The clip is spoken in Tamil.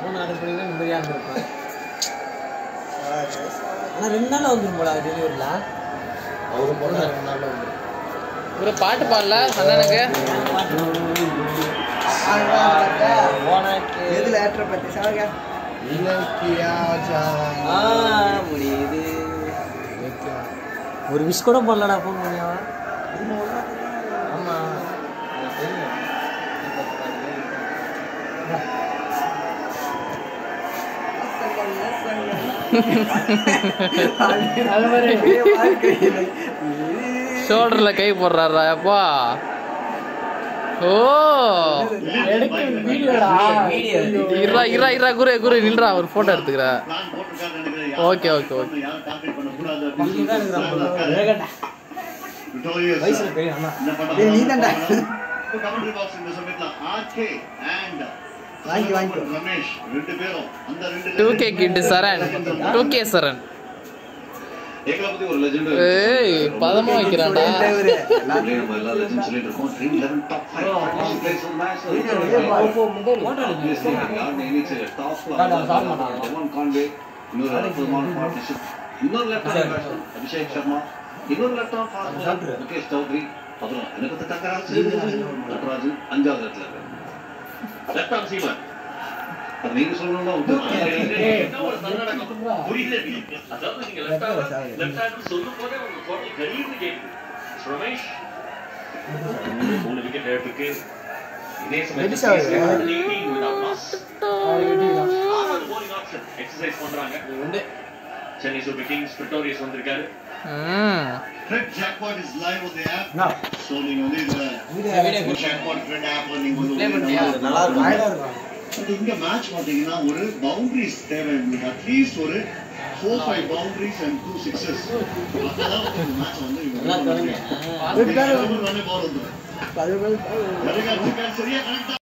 ஃபோன் ஆர்டர் பண்ணி நிம்மதியாக இருந்திருப்பேன் ஆனால் ரெண்டு நாள் வந்துடும் போல டெலிவரியில் அவரும் போனா ரெண்டு நாள்ல வந்துரும். ஒரு பாட்டு பாடல அண்ணனுக்கு எதுல ஏற்ற பத்தி சாங்க இலக்கியா ஜான். ஆ முடியுது ஒரு விஷ் கூட பண்ணலடா ஃபோன் பண்ணியா ஆமா எனக்கு தெரியும். ஷோல்டர்ல கை போடுறாரா அப்பா ஓ இருடா இருடா இருடா குரு குரு நில்றா ஒரு போட்டோ எடுத்துக்கிறா ஓகே ஓகே ஓகே இங்கதான் இருக்கிறான் போல. வேகண்டா. வயசுல பெரிய அண்ணா டேய், நீதான்டா. வாங்கி வாங்கிக்கோ. ரமேஷ் ரெண்டு பேரும் அந்த ரெண்டு two K kid Charan two K Charan எங்களை பத்தி ஒரு லெஜெண்ட் ஏய் பதமா வைக்கிறான்டா இவரு நம்ம எல்லா லெஜெண்ட் சொல்லிட்டு இருக்கோம் dream 11 top 5 place on match இன்னொரு அற்புதமான பார்ட்னர்ஷிப் இன்னொரு left hand batsman Abhishek Sharma இன்னொரு left hand fast Mukesh Choudhary அப்புறம் எனக்கு தக்கராஜ் நடராஜ் அஞ்சாவது இடத்துல இருக்காரு லெஃப்ட் ஹேண்ட் சீமர் அது நீங்க சொல்லணும்னா என்ன ஒரு தன்னடக்கம் புரியல எனக்கு. அதாவது நீங்க லெஃப்ட் ஹேண்ட் லெஃப்ட் ஹேண்ட் சொல்லும் போதே உங்க குரல் கலீர்னு கேக்குது ரமேஷ் மூணு விக்கெட் எடுத்துருக்கு இதே Ready, sir. எக்ஸசைஸ் பண்றாங்க சென்னை சூப்பர் கிங்ஸ் பிரிட்டோரியஸ் வந்திருக்காரு ம் ஃப்ரெட் jackpot is live on the app No. So நீங்க வந்து இந்த ஜாக்பாட் ஃப்ரெட் ஆப்ல நீங்க வந்து Play உள்ளே பண்ணியா? வந்து நல்லா இருக்கும் ஆயிரம் இருக்கும் பட் இங்க மேட்ச் பாத்தீங்கன்னா ஒரு பவுண்டரிஸ் தேவை உங்களுக்கு அட்லீஸ்ட் ஒரு four five boundaries and two sixes அப்பதான் இந்த மேட்ச் வந்து இவங்க நல்லா win பண்ண தொடங்க முடியும். அது பேரு ரன் பால் வந்துடும் அது சரியா கரெக்டா